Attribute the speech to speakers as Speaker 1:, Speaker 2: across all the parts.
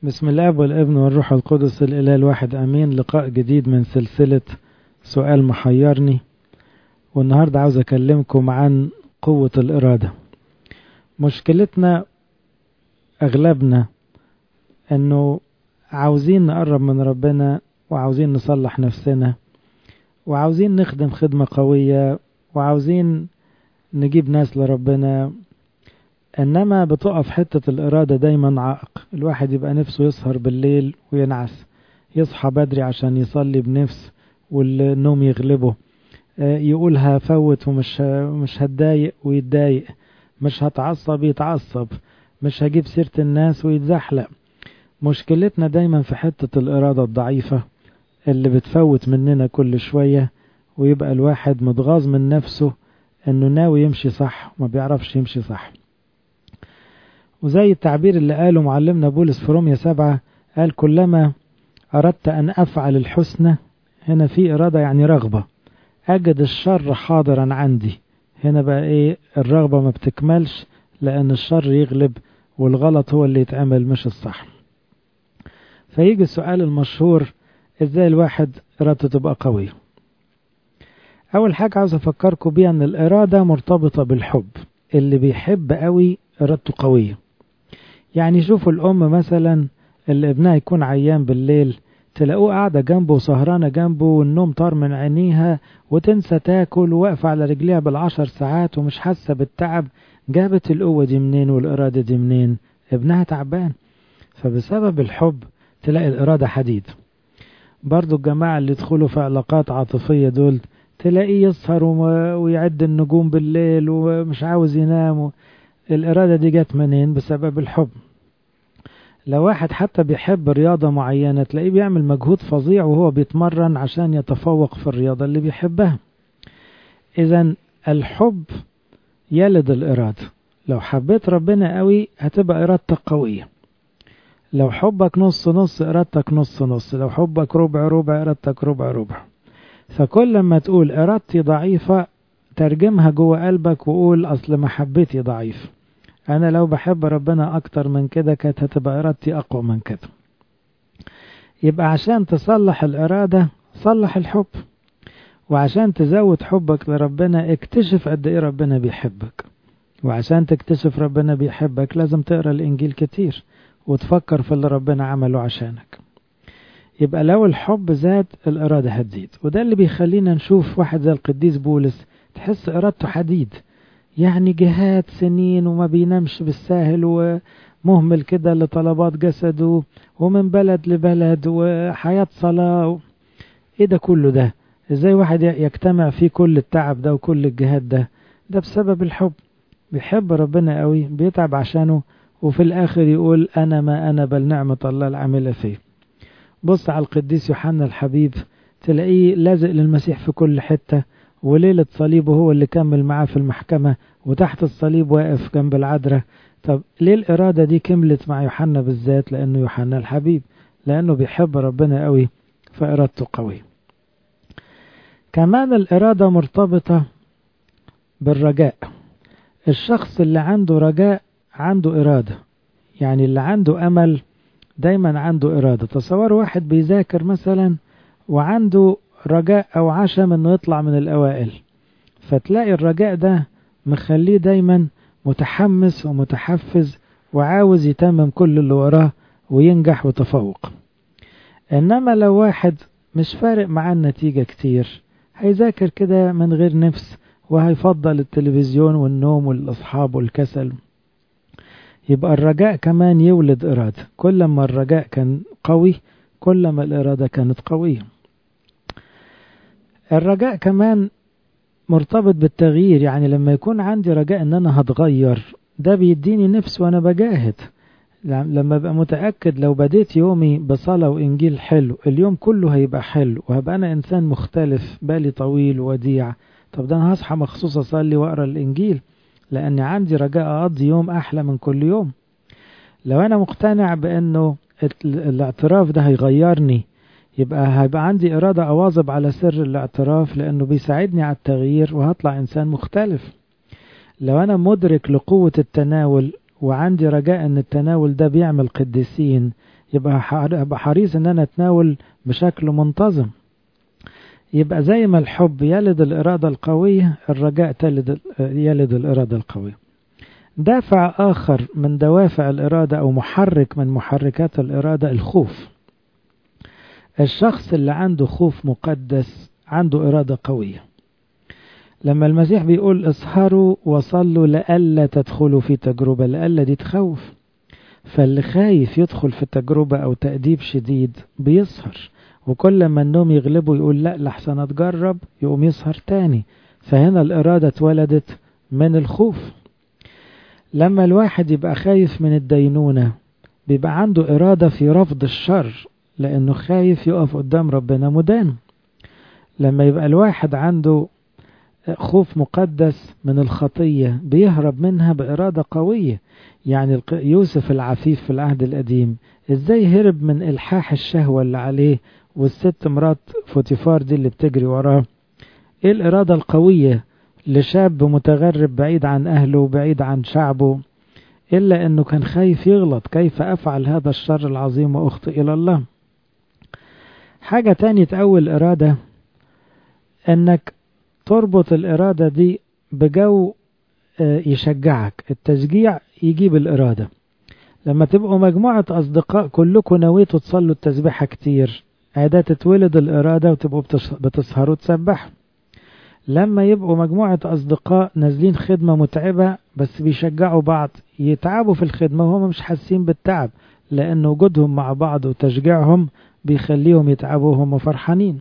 Speaker 1: بسم الله والابن والروح القدس الإله الواحد أمين لقاء جديد من سلسلة سؤال محيرني والنهاردة عاوز أكلمكم عن قوة الإرادة مشكلتنا أغلبنا أنه عاوزين نقرب من ربنا وعاوزين نصلح نفسنا وعاوزين نخدم خدمة قوية وعاوزين نجيب ناس لربنا انما بتقف حتة الارادة دايما عائق الواحد يبقى نفسه يسهر بالليل وينعس يصحى بدري عشان يصلي بنفس والنوم يغلبه يقول هفوت ومش مش هتضايق ويتضايق مش هتعصب يتعصب مش هجيب سيرة الناس ويتزحلق مشكلتنا دايما في حتة الإرادة الضعيفة اللي بتفوت مننا كل شوية ويبقى الواحد متغاظ من نفسه انه ناوي يمشي صح وما بيعرفش يمشي صح وزي التعبير اللي قاله معلمنا بولس في رومية سبعة قال كلما أردت أن أفعل الحسنى هنا في إرادة يعني رغبة أجد الشر حاضرا عندي هنا بقى إيه الرغبة ما بتكملش لأن الشر يغلب والغلط هو اللي يتعمل مش الصح فيجي السؤال المشهور إزاي الواحد إرادته تبقى قوية أول حاجة عاوز أفكركم بيها أن الإرادة مرتبطة بالحب اللي بيحب قوي إرادته قوية يعني شوفوا الأم مثلا اللي ابنها يكون عيان بالليل تلاقوه قاعدة جنبه وسهرانة جنبه والنوم طار من عينيها وتنسى تاكل وواقفة على رجليها بالعشر ساعات ومش حاسة بالتعب جابت القوة دي منين والإرادة دي منين ابنها تعبان فبسبب الحب تلاقي الإرادة حديد برضو الجماعة اللي يدخلوا في علاقات عاطفية دول تلاقيه يسهر ويعد النجوم بالليل ومش عاوز ينام الإرادة دي جت منين بسبب الحب لو واحد حتى بيحب رياضة معينة تلاقيه بيعمل مجهود فظيع وهو بيتمرن عشان يتفوق في الرياضة اللي بيحبها إذا الحب يلد الإرادة لو حبيت ربنا قوي هتبقى إرادتك قوية لو حبك نص نص إرادتك نص نص لو حبك ربع ربع إرادتك ربع ربع فكل ما تقول إرادتي ضعيفة ترجمها جوه قلبك وقول أصل محبتي ضعيف أنا لو بحب ربنا أكتر من كده كانت هتبقى إرادتي أقوى من كده يبقى عشان تصلح الإرادة صلح الحب وعشان تزود حبك لربنا اكتشف قد إيه ربنا بيحبك وعشان تكتشف ربنا بيحبك لازم تقرأ الإنجيل كتير وتفكر في اللي ربنا عمله عشانك يبقى لو الحب زاد الإرادة هتزيد وده اللي بيخلينا نشوف واحد زي القديس بولس تحس إرادته حديد يعني جهاد سنين وما بينامش بالساهل ومهمل كده لطلبات جسده ومن بلد لبلد وحياة صلاة ايه ده كله ده ازاي واحد يجتمع فيه كل التعب ده وكل الجهاد ده ده بسبب الحب بيحب ربنا قوي بيتعب عشانه وفي الاخر يقول انا ما انا بل نعمة الله العاملة فيه بص على القديس يوحنا الحبيب تلاقيه لازق للمسيح في كل حته وليلة صليبه هو اللي كمل معاه في المحكمة وتحت الصليب واقف جنب العذراء طب ليه الإرادة دي كملت مع يوحنا بالذات لأنه يوحنا الحبيب لأنه بيحب ربنا قوي فإرادته قوية كمان الإرادة مرتبطة بالرجاء الشخص اللي عنده رجاء عنده إرادة يعني اللي عنده أمل دايما عنده إرادة تصور واحد بيذاكر مثلا وعنده رجاء أو عشم إنه يطلع من الأوائل فتلاقي الرجاء ده مخليه دايما متحمس ومتحفز وعاوز يتمم كل اللي وراه وينجح وتفوق إنما لو واحد مش فارق معاه النتيجة كتير هيذاكر كده من غير نفس وهيفضل التلفزيون والنوم والأصحاب والكسل يبقى الرجاء كمان يولد إرادة كل ما الرجاء كان قوي كل ما الإرادة كانت قوية الرجاء كمان مرتبط بالتغيير يعني لما يكون عندي رجاء ان انا هتغير ده بيديني نفس وانا بجاهد لما ابقى متأكد لو بديت يومي بصلاة وإنجيل حلو اليوم كله هيبقى حلو وهبقى أنا إنسان مختلف بالي طويل وديع طب ده أنا هصحى مخصوص أصلي وأقرأ الإنجيل لأن عندي رجاء أقضي يوم أحلى من كل يوم لو أنا مقتنع بأنه الاعتراف ده هيغيرني يبقى هيبقى عندي إرادة أواظب على سر الاعتراف لأنه بيساعدني على التغيير وهطلع إنسان مختلف لو أنا مدرك لقوة التناول وعندي رجاء أن التناول ده بيعمل قديسين يبقى حريص ان انا اتناول بشكل منتظم يبقى زي ما الحب يلد الإرادة القوية الرجاء تلد يلد الإرادة القوية دافع آخر من دوافع الإرادة أو محرك من محركات الإرادة الخوف الشخص اللي عنده خوف مقدس عنده إرادة قوية لما المسيح بيقول اسهروا وصلوا لألا تدخلوا في تجربة لألا دي تخوف فاللي خايف يدخل في تجربة أو تأديب شديد بيسهر وكل ما النوم يغلبه يقول لا لحسن اتجرب يقوم يسهر تاني فهنا الإرادة اتولدت من الخوف لما الواحد يبقى خايف من الدينونة بيبقى عنده إرادة في رفض الشر لأنه خايف يقف قدام ربنا مدان لما يبقى الواحد عنده خوف مقدس من الخطية بيهرب منها بإرادة قوية يعني يوسف العفيف في العهد القديم ازاي هرب من إلحاح الشهوة اللي عليه والست مرات فوتيفار دي اللي بتجري وراه ايه الإرادة القوية لشاب متغرب بعيد عن أهله وبعيد عن شعبه إلا أنه كان خايف يغلط كيف أفعل هذا الشر العظيم وأخطئ إلى الله حاجة تانية تقوي الإرادة أنك تربط الإرادة دي بجو يشجعك التشجيع يجيب الإرادة لما تبقوا مجموعة أصدقاء كلكم نويتوا تصلوا التسبيحة كتير عادة تتولد الإرادة وتبقوا بتسهروا تسبحوا لما يبقوا مجموعة أصدقاء نازلين خدمة متعبة بس بيشجعوا بعض يتعبوا في الخدمة وهم مش حاسين بالتعب لأن وجودهم مع بعض وتشجيعهم بيخليهم يتعبوا وهم فرحانين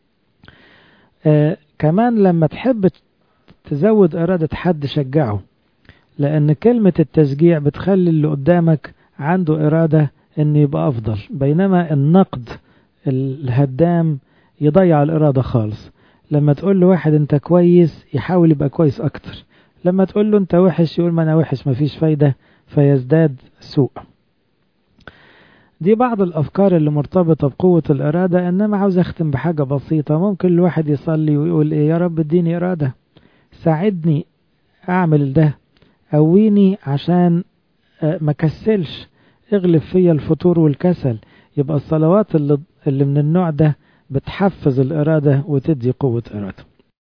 Speaker 1: آه كمان لما تحب تزود إرادة حد شجعه لأن كلمة التشجيع بتخلي اللي قدامك عنده إرادة إنه يبقى أفضل بينما النقد الهدام يضيع الإرادة خالص لما تقول له واحد انت كويس يحاول يبقى كويس اكتر لما تقول له انت وحش يقول ما انا وحش مفيش فايدة فيزداد سوء دي بعض الافكار اللي مرتبطة بقوة الارادة انما عاوز اختم بحاجة بسيطة ممكن الواحد يصلي ويقول ايه يا رب اديني ارادة ساعدني اعمل ده قويني عشان ما كسلش اغلب فيا الفتور والكسل يبقى الصلوات اللي, اللي من النوع ده بتحفز الإرادة وتدي قوة إرادة